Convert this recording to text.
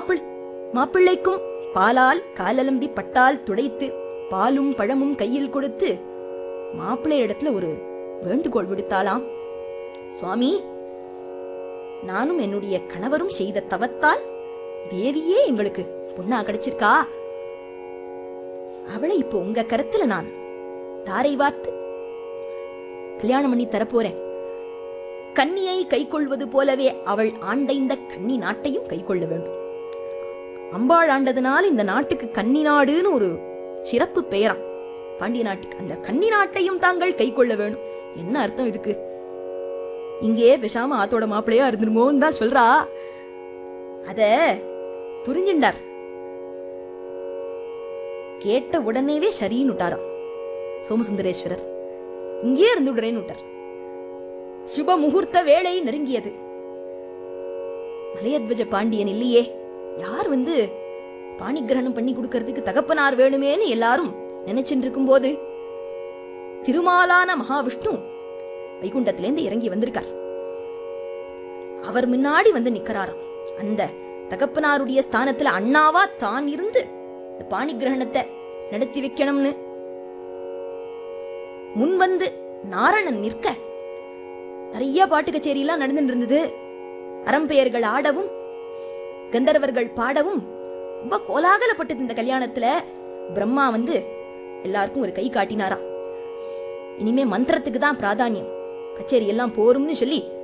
maple மாப்பிள்ளைக்கும் பாலால் காலலம்பி பட்டால் துடைத்து பாலும் பழமும் கையில் கொடுத்து மாப்பிள்ளை இடத்துல ஒரு வேண்டுகோள் விடுத்தாளாம் சுவாமி நானும் என்னுடைய கணவரும் செய்த தவத்தால் தேவியே எங்களுக்கு பொண்ணா கிடைச்சிருக்கா அவளை இப்போ உங்க கருத்துல நான் தாரை வார்த்து கல்யாணம் பண்ணி தரப்போறேன் கன்னியை கைக்கொள்வது போலவே அவள் ஆண்டைந்த கன்னி நாட்டையும் கைக்கொள்ள வேண்டும் அம்பாள் ஆண்டதுனால இந்த நாட்டுக்கு கன்னி நாடுன்னு ஒரு சிறப்பு பெயராம் பாண்டிய நாட்டுக்கு அந்த கன்னி நாட்டையும் தாங்கள் கைக்கொள்ள வேணும் என்ன அர்த்தம் இதுக்கு இங்கே பேசாம ஆத்தோட மாப்பிள்ளையா இருந்துருமோன்னு தான் சொல்றா அத புரிஞ்சுண்டார் கேட்ட உடனேவே சரின்னு விட்டாராம் சோமசுந்தரேஸ்வரர் இங்கே இருந்து விடுறேன்னு விட்டார் சுப முகூர்த்த வேளை நெருங்கியது மலையத்வஜ பாண்டியன் இல்லையே யார் வந்து பாணிகிரகணம் பண்ணி கொடுக்கறதுக்கு தகப்பனார் வேணுமேன்னு எல்லாரும் நினைச்சிட்டு இருக்கும்போது திருமாலான மகாவிஷ்ணு வைகுண்டத்திலேருந்து இறங்கி வந்திருக்கார் அவர் முன்னாடி வந்து நிக்கறாராம் அந்த தகப்பனாருடைய ஸ்தானத்துல அண்ணாவா தான் இருந்து இந்த பாணி கிரகணத்தை நடத்தி வைக்கணும்னு முன் வந்து நாரணன் நிற்க நிறைய பாட்டு கச்சேரி எல்லாம் நடந்துட்டு இருந்தது அரம்பெயர்கள் ஆடவும் கந்தர்வர்கள் பாடவும் ரொம்ப கோலாகலப்பட்டது இந்த கல்யாணத்துல பிரம்மா வந்து எல்லாருக்கும் ஒரு கை காட்டினாராம் இனிமே மந்திரத்துக்கு தான் பிராதானியம் கச்சேரி எல்லாம் போரும்னு சொல்லி